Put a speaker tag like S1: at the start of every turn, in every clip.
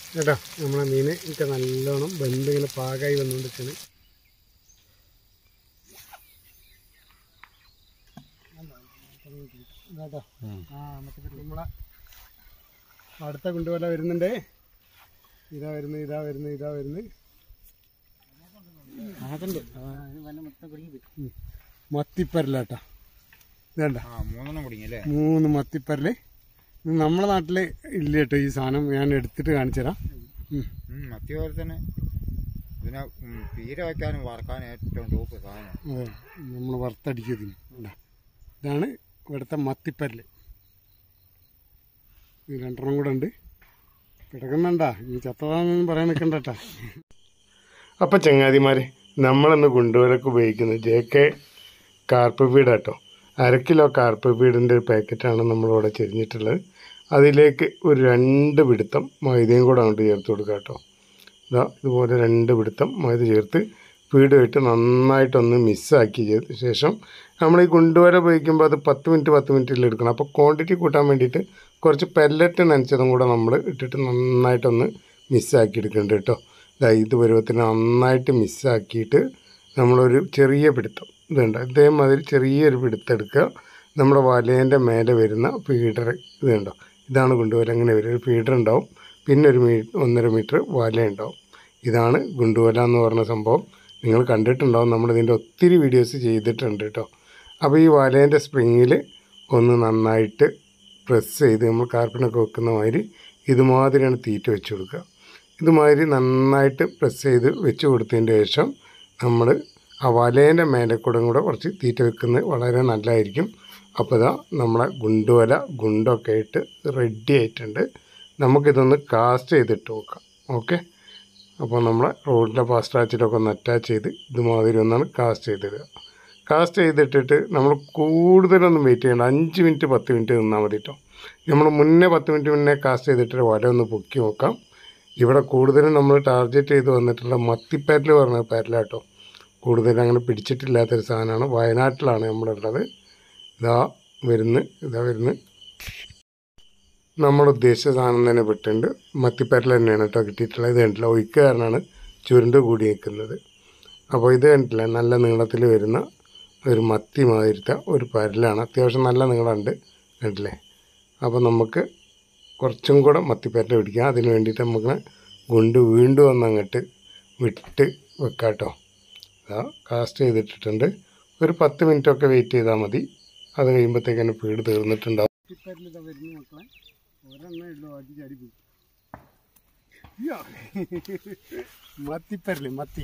S1: കേട്ടോ നമ്മളെ മീൻ ഒക്കെ നല്ലോണം ബന്ധം ഇങ്ങനെ പാകമായി വന്നുകൊണ്ടിരിക്കുകയാണ് കേട്ടോ ആ നമുക്ക് നമ്മളെ അടുത്ത കൊണ്ടുപോലെ വരുന്നുണ്ടേ ഇതാ വരുന്നു ഇതാ വരുന്നു ഇതാ വരുന്നു
S2: അതുണ്ട് വല്ല മൊത്തം കുടുങ്ങി
S1: ഉം. മത്തിപ്പരലാട്ടാ വേണ്ട
S2: ആ മൂന്നെണ്ണം കുടുങ്ങി അല്ലേ
S1: മൂന്ന് മത്തിപ്പരല് ഇത് നമ്മളെ നാട്ടില് ഇല്ല കേട്ടോ ഈ സാധനം ഞാൻ എടുത്തിട്ട് കാണിച്ചു തരാം ഉം.
S2: മത്തി പോലെ തന്നെ ഇതിനെ ഉം, പീര വയ്ക്കാനും വറക്കാനും ഏറ്റവും ടോപ്പ് സാധനം
S1: അതെ നമ്മൾ വറുത്തടിക്കുന്നതിന് ഇതാ. ഇതാണ് ഇവിടുത്തെ മത്തിപ്പരല് ഇത് രണ്ടെണ്ണം കൂടെ ഉണ്ട് കിടക്കുന്നുണ്ടാ ഈ ചത്തതാണെന്നൊന്നും പറയാൻ നിൽക്കണ്ടട്ടാ അപ്പം ചങ്ങാതിമാരെ നമ്മളിന്ന് കൊണ്ടുവരക്ക് ഉപയോഗിക്കുന്നത് ജെ കെ കാർപ്പ് ഫീഡ് കേട്ടോ അര കിലോ കാർപ്പ് ഫീഡിൻ്റെ ഒരു പാക്കറ്റാണ് നമ്മളിവിടെ ചെരിഞ്ഞിട്ടുള്ളത് അതിലേക്ക് ഒരു രണ്ട് പിടുത്തം മൈദയും കൂടെ അങ്ങോട്ട് ചേർത്ത് കൊടുക്കുക കേട്ടോ ഇതാ ഇതുപോലെ രണ്ട് പിടുത്തം മൈദ ചേർത്ത് ഫീഡുമായിട്ട് നന്നായിട്ടൊന്ന് മിസ്സാക്കി ചെയ്ത ശേഷം നമ്മൾ ഈ കൊണ്ടുവര ഉപയോഗിക്കുമ്പോൾ അത് പത്ത് മിനിറ്റ് പത്ത് മിനിറ്റിൽ എടുക്കണം അപ്പോൾ ക്വാണ്ടിറ്റി കൂട്ടാൻ വേണ്ടിയിട്ട് കുറച്ച് പെല്ലറ്റ് നനച്ചതും കൂടെ നമ്മൾ ഇട്ടിട്ട് നന്നായിട്ടൊന്ന് മിസ്സാക്കി എടുക്കുന്നുണ്ട് കേട്ടോ ഇതാ ഇത് പരുവത്തിന് നന്നായിട്ട് മിസ്സാക്കിയിട്ട് നമ്മളൊരു ചെറിയ പിടുത്തം ഇതുണ്ട് ഇതേമാതിരി ചെറിയൊരു പിടുത്തം എടുക്കുക നമ്മുടെ വലേൻ്റെ മേലെ വരുന്ന ഫീഡർ ഇതുണ്ടോ ഇതാണ് ഗുണ്ടുവല അങ്ങനെ വരും ഒരു ഫീഡർ ഉണ്ടാവും പിന്നെ ഒരു മീ ഒന്നര മീറ്റർ വല ഉണ്ടാവും ഇതാണ് ഗുണ്ടുവല എന്ന് പറഞ്ഞ സംഭവം നിങ്ങൾ കണ്ടിട്ടുണ്ടാവും നമ്മളിതിൻ്റെ ഒത്തിരി വീഡിയോസ് ചെയ്തിട്ടുണ്ട് കേട്ടോ അപ്പോൾ ഈ വലേൻ്റെ സ്പ്രിങ്ങിൽ ഒന്ന് നന്നായിട്ട് പ്രസ് ചെയ്ത് നമ്മൾ കാർപ്പിനൊക്കെ വെക്കുന്ന മാതിരി ഇതുമാതിരിയാണ് തീറ്റ വെച്ച് കൊടുക്കുക ഇതുമാതിരി നന്നായിട്ട് പ്രസ് ചെയ്ത് വെച്ച് കൊടുത്തതിൻ്റെ ശേഷം നമ്മൾ ആ വലേൻ്റെ മേലെ കൂടെ കൂടെ കുറച്ച് തീറ്റ വെക്കുന്നത് വളരെ നല്ലതായിരിക്കും അപ്പോൾ ഇതാ നമ്മളെ ഗുണ്ടുവല ഗുണ്ടൊക്കെ ആയിട്ട് റെഡി ആയിട്ടുണ്ട് നമുക്കിതൊന്ന് കാസ്റ്റ് ചെയ്തിട്ട് നോക്കാം ഓക്കെ അപ്പോൾ നമ്മളെ റോഡിലെ ഫാസ്റ്റാച്ചിലൊക്കെ ഒന്ന് അറ്റാച്ച് ചെയ്ത് ഇതുമാതിരി ഒന്നാണ് കാസ്റ്റ് ചെയ്തിടുക കാസ്റ്റ് ചെയ്തിട്ടിട്ട് നമ്മൾ കൂടുതലൊന്നും വെയിറ്റ് ചെയ്യണ്ട അഞ്ച് മിനിറ്റ് പത്ത് മിനിറ്റ് നിന്നാൽ മതി കേട്ടോ നമ്മൾ മുന്നേ പത്ത് മിനിറ്റ് മുന്നേ കാസ്റ്റ് ചെയ്തിട്ട് വല ഒന്ന് പൊക്കി നോക്കാം ഇവിടെ കൂടുതലും നമ്മൾ ടാർഗറ്റ് ചെയ്ത് വന്നിട്ടുള്ള മത്തിപ്പരൽ പറഞ്ഞ പരലാട്ടോ കൂടുതൽ അങ്ങനെ പിടിച്ചിട്ടില്ലാത്തൊരു സാധനമാണ് വയനാട്ടിലാണ് നമ്മളുള്ളത് ഇതാ വരുന്ന് ഇതാ വരുന്ന് നമ്മൾ ഉദ്ദേശിച്ച സാധനം തന്നെ പെട്ടുണ്ട് മത്തിപ്പരൽ തന്നെയാണ് കേട്ടോ കിട്ടിയിട്ടുള്ളത് ഇത് കണ്ടില്ല ഒഴുക്ക് കാരണമാണ് ചുരുണ്ട് കൂടി നിൽക്കുന്നത് അപ്പോൾ ഇത് കണ്ടില്ല നല്ല നീളത്തിൽ വരുന്ന ഒരു മത്തി മാതിരത്തെ ഒരു പരലാണ് അത്യാവശ്യം നല്ല നീളമുണ്ട് കണ്ടില്ലേ അപ്പോൾ നമുക്ക് കുറച്ചും കൂടെ മത്തിപ്പരൽ പിടിക്കാം അതിന് വേണ്ടിയിട്ട് നമുക്ക് ഗുണ്ട് വീണ്ടും ഒന്ന് അങ്ങോട്ട് വിട്ട് വെക്കാം കേട്ടോ ഇതാ കാസ്റ്റ് ചെയ്തിട്ടിട്ടുണ്ട് ഒരു പത്ത് മിനിറ്റൊക്കെ വെയിറ്റ് ചെയ്താൽ മതി അത് കഴിയുമ്പോഴത്തേക്കാണ് പീട് തീർന്നിട്ടുണ്ടാവും മക്കളെ ഒരെണ്ണേ ഉള്ളൂ ബാക്കി ചാടി പോയി മത്തിപ്പരല് മത്തി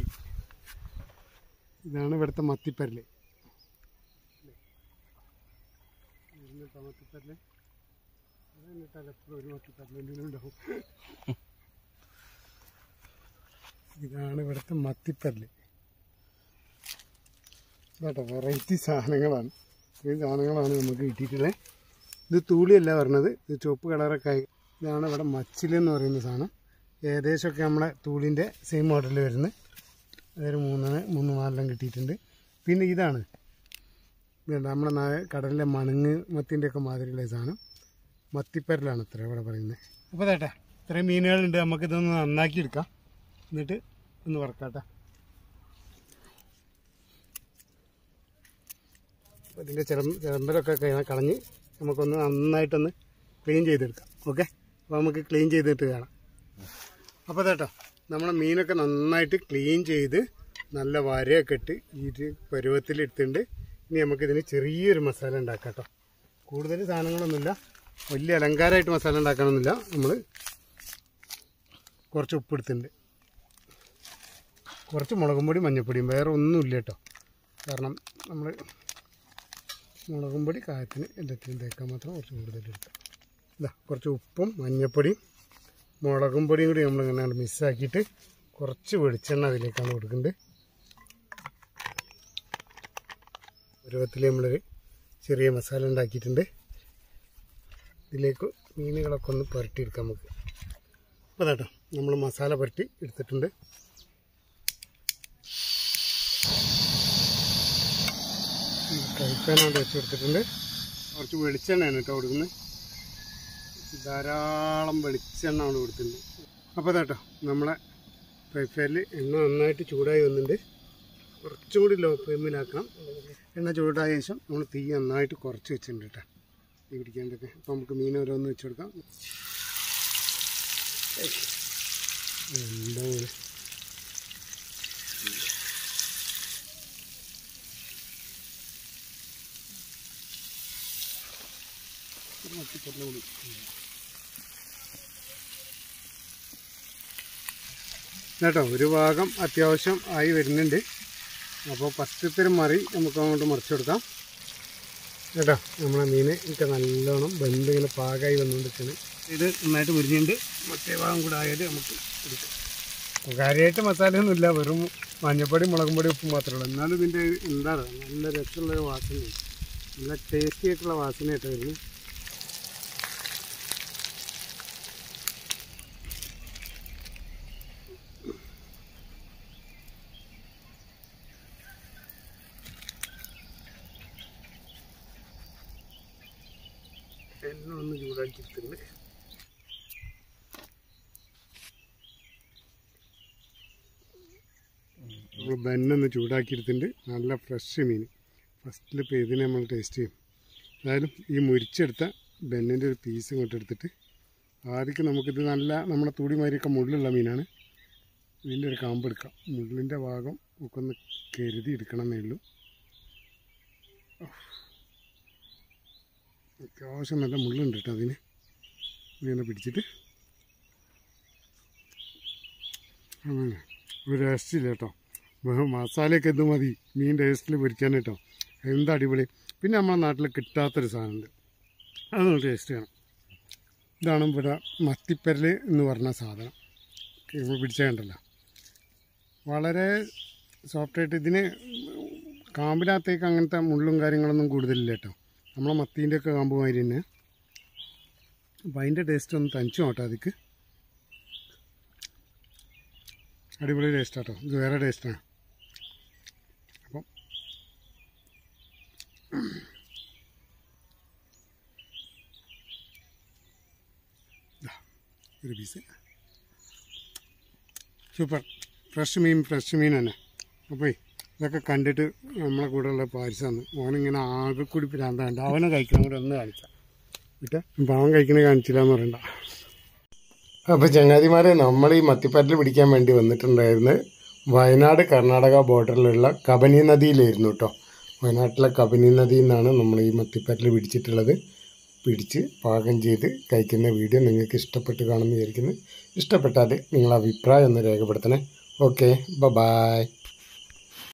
S1: ഇതാണ് ഇവിടുത്തെ മത്തിപ്പരല് ഇരുന്നിട്ടാ മത്തിപ്പരല് എന്നിട്ടാൽ എപ്പോഴും ഒരു മത്തിപ്പരലെങ്കിലും ഉണ്ടാവും ഇതാണ് ഇവിടുത്തെ മത്തിപ്പരല് കേട്ടോ വെറൈറ്റി സാധനങ്ങളാണ് ഇത്രയും സാധനങ്ങളാണ് നമുക്ക് കിട്ടിയിട്ടുള്ളത് ഇത് തൂളിയല്ല പറഞ്ഞത് ഇത് ചുവപ്പ് കളറൊക്കെ ആയി ഇതാണ് ഇവിടെ മച്ചിലെന്ന് പറയുന്ന സാധനം ഏകദേശമൊക്കെ നമ്മളെ തൂളിൻ്റെ സെയിം മോഡലിൽ വരുന്നത് അതൊരു മൂന്ന് മൂന്ന് നാലെണ്ണം കിട്ടിയിട്ടുണ്ട് പിന്നെ ഇതാണ് ഇതുണ്ട് നമ്മുടെ നാ- കടലിലെ മണങ്ങ് മത്തിൻ്റെ ഒക്കെ മാതിരിയുള്ള സാധനം മത്തിപ്പരലാണ് ഇത്ര ഇവിടെ പറയുന്നത് അപ്പോൾ തേട്ടെ ഇത്രയും മീനുകളുണ്ട് നമുക്കിതൊന്ന് നന്നാക്കി എടുക്കാം എന്നിട്ട് ഒന്ന് വറക്കാട്ടെ അപ്പോൾ ഇതിൻ്റെ ചിലം ചിലമ്പലൊക്കെ ക- കളഞ്ഞ് നമുക്കൊന്ന് നന്നായിട്ടൊന്ന് ക്ലീൻ ചെയ്തെടുക്കാം ഓക്കെ അപ്പോൾ നമുക്ക് ക്ലീൻ ചെയ്തിട്ട് കാണാം അപ്പോൾ കേട്ടോ നമ്മളെ മീനൊക്കെ നന്നായിട്ട് ക്ലീൻ ചെയ്ത് നല്ല വരയൊക്കെ ഇട്ട് ഈ ഒരു പരുവത്തിൽ എടുത്തിട്ടുണ്ട് ഇനി നമുക്കിതിന് ചെറിയൊരു മസാല ഉണ്ടാക്കാം കേട്ടോ കൂടുതൽ സാധനങ്ങളൊന്നുമില്ല വലിയ അലങ്കാരമായിട്ട് മസാല ഉണ്ടാക്കണമെന്നില്ല നമ്മൾ കുറച്ച് ഉപ്പ് എടുത്തിട്ടുണ്ട് കുറച്ച് മുളകും പൊടി മഞ്ഞൾപ്പൊടിയും വേറെ ഒന്നുമില്ല കേട്ടോ കാരണം നമ്മൾ മുളകും പൊടി കായത്തിന് എല്ലാത്തിനും തേക്കാൻ മാത്രം കുറച്ച് കൂടുതൽ എടുക്കാം ഇതാ കുറച്ച് ഉപ്പും മഞ്ഞൾപ്പൊടിയും മുളകും പൊടിയും കൂടി നമ്മളിങ്ങനെ മിക്സാക്കിയിട്ട് കുറച്ച് വെളിച്ചെണ്ണ അതിലേക്കാണ് കൊടുക്കുന്നത് പരുവത്തിൽ നമ്മളൊരു ചെറിയ മസാല ഉണ്ടാക്കിയിട്ടുണ്ട് ഇതിലേക്ക് മീനുകളൊക്കെ ഒന്ന് പുരട്ടിയെടുക്കാം നമുക്ക് അപ്പോൾ കേട്ടോ നമ്മൾ മസാല പുരട്ടി എടുത്തിട്ടുണ്ട് കഴിക്കാനായിട്ട് വെച്ച് കൊടുത്തിട്ടുണ്ട് കുറച്ച് വെളിച്ചെണ്ണയാണ് കേട്ടോ കൊടുക്കുന്നത് ധാരാളം വെളിച്ചെണ്ണ ആണ് കൊടുത്തിട്ടുണ്ട് അപ്പോൾ കേട്ടോ നമ്മളെ ഫ്രൈ പാനിൽ എണ്ണ നന്നായിട്ട് ചൂടായി വന്നിട്ടുണ്ട് കുറച്ചും കൂടി ലോ ഫ്ലെയിമിലാക്കണം എണ്ണ ചൂടായ ശേഷം നമ്മൾ തീ നന്നായിട്ട് കുറച്ച് വെച്ചിട്ടുണ്ട് കേട്ടോ തീ പിടിക്കാണ്ടൊക്കെ അപ്പോൾ നമുക്ക് മീൻ ഓരോന്ന് വെച്ച് കൊടുക്കാം എന്താ പോലെ കേട്ടോ ഒരു ഭാഗം അത്യാവശ്യം ആയി വരുന്നുണ്ട് അപ്പോൾ ഫസ്റ്റത്തെ ഒരു മറി നമുക്ക് അങ്ങോട്ട് മറിച്ച് കൊടുക്കാം കേട്ടോ നമ്മളെ മീൻ ഒക്കെ നല്ലോണം ബന്ധ ഇങ്ങനെ പാകമായി വന്നുകൊണ്ടിരിക്കുകയാണ് ഇത് നന്നായിട്ട് മുരിഞ്ഞുണ്ട് മറ്റേ ഭാഗം കൂടെ ആയാൽ നമുക്ക് എടുക്കാം കാര്യമായിട്ട് മസാലയൊന്നുമില്ല വെറും മഞ്ഞപ്പൊടി മുളകും പൊടി ഉപ്പ് മാത്രമേ ഉള്ളൂ എന്നാലും ഇതിൻ്റെ എന്താണ് നല്ല രസമുള്ളൊരു വാസനയാണ് നല്ല ടേസ്റ്റി ആയിട്ടുള്ള വാസനയായിട്ട് വരുന്നത് എണ്ണ ഒന്ന് ചൂടാക്കിയിട്ടുണ്ട് നമ്മൾ ബന്നൊന്ന് ചൂടാക്കിയെടുത്തിട്ടുണ്ട് നല്ല ഫ്രഷ് മീൻ ഫസ്റ്റിൽ ഇപ്പോൾ ഇതിനെ നമ്മൾ ടേസ്റ്റ് ചെയ്യും എന്തായാലും ഈ മുരിച്ചെടുത്ത ബന്നിൻ്റെ ഒരു പീസ് ഇങ്ങോട്ട് എടുത്തിട്ട് ആദ്യം നമുക്കിത് നല്ല നമ്മുടെ തൂടിമാരിയൊക്കെ മുള്ളുള്ള മീനാണ് ഇതിൻ്റെ ഒരു കാമ്പ് എടുക്കാം മുള്ളിൻ്റെ ഭാഗം ഒക്കെ ഒന്ന് കരുതി എടുക്കണം എന്നേ ഉള്ളൂ അത്യാവശ്യം നല്ല മുള്ളുണ്ട് കേട്ടോ അതിന് ഇങ്ങനെ പിടിച്ചിട്ട് അങ്ങനെ ഒരു രക്ഷയില്ല കേട്ടോ വെറും മസാലയൊക്കെ എന്ത് മതി മീൻ ടേസ്റ്റിൽ പൊരിക്കാൻ കേട്ടോ എന്ത് അടിപൊളി പിന്നെ നമ്മുടെ നാട്ടിൽ കിട്ടാത്തൊരു സാധനമുണ്ട് അതൊന്ന് ടേസ്റ്റ് ചെയ്യണം ഇതാണ് ഇവിടെ മത്തിപ്പരൽ എന്ന് പറഞ്ഞ സാധനം നമ്മൾ പിടിച്ചാൽ കണ്ടല്ലോ വളരെ സോഫ്റ്റായിട്ട് ഇതിന് കാമ്പിനകത്തേക്ക് അങ്ങനത്തെ മുള്ളും കാര്യങ്ങളൊന്നും കൂടുതലില്ല കേട്ടോ നമ്മളെ മത്തീൻ്റെ ഒക്കെ കാമ്പ് മാതിരി തന്നെ അപ്പം അതിൻ്റെ ടേസ്റ്റ് ഒന്ന് തനിച്ചു നോട്ടോ അതിക്ക് അടിപൊളി ടേസ്റ്റ് കേട്ടോ ഇത് വേറെ ടേസ്റ്റാണ് അപ്പം ദാ, ഒരു പീസ് സൂപ്പർ ഫ്രഷ് മീൻ ഫ്രഷ് മീൻ തന്നെ അപ്പോൾ ഇതൊക്കെ കണ്ടിട്ട് നമ്മളെ കൂടെ ഉള്ള പാരിസാന്ന് ഓനിങ്ങനെ ആകെ കൂടി ഭ്രാന്താണ്ട് അവനെ കഴിക്കണം കൂടെ ഒന്ന് കാണിച്ച വിട്ടെ അപ്പം അവൻ കഴിക്കണ കാണിച്ചില്ല എന്ന് പറയണ്ട അപ്പോൾ ചങ്ങാതിമാരെ നമ്മൾ ഈ മത്തിപ്പരൽ പിടിക്കാൻ വേണ്ടി വന്നിട്ടുണ്ടായിരുന്നു വയനാട് കർണാടക ബോർഡറിലുള്ള കബനി നദിയിലായിരുന്നു കേട്ടോ വയനാട്ടിലെ കബനി നദിയിൽ നിന്നാണ് നമ്മൾ ഈ മത്തിപ്പരൽ പിടിച്ചിട്ടുള്ളത് പിടിച്ച് പാകം ചെയ്ത് കഴിക്കുന്ന വീഡിയോ നിങ്ങൾക്ക് ഇഷ്ടപ്പെട്ട് കാണുമെന്ന് വിചാരിക്കുന്നു ഇഷ്ടപ്പെട്ടാൽ നിങ്ങളെ അഭിപ്രായം ഒന്ന് രേഖപ്പെടുത്തണേ ഓക്കെ ബ ബായ്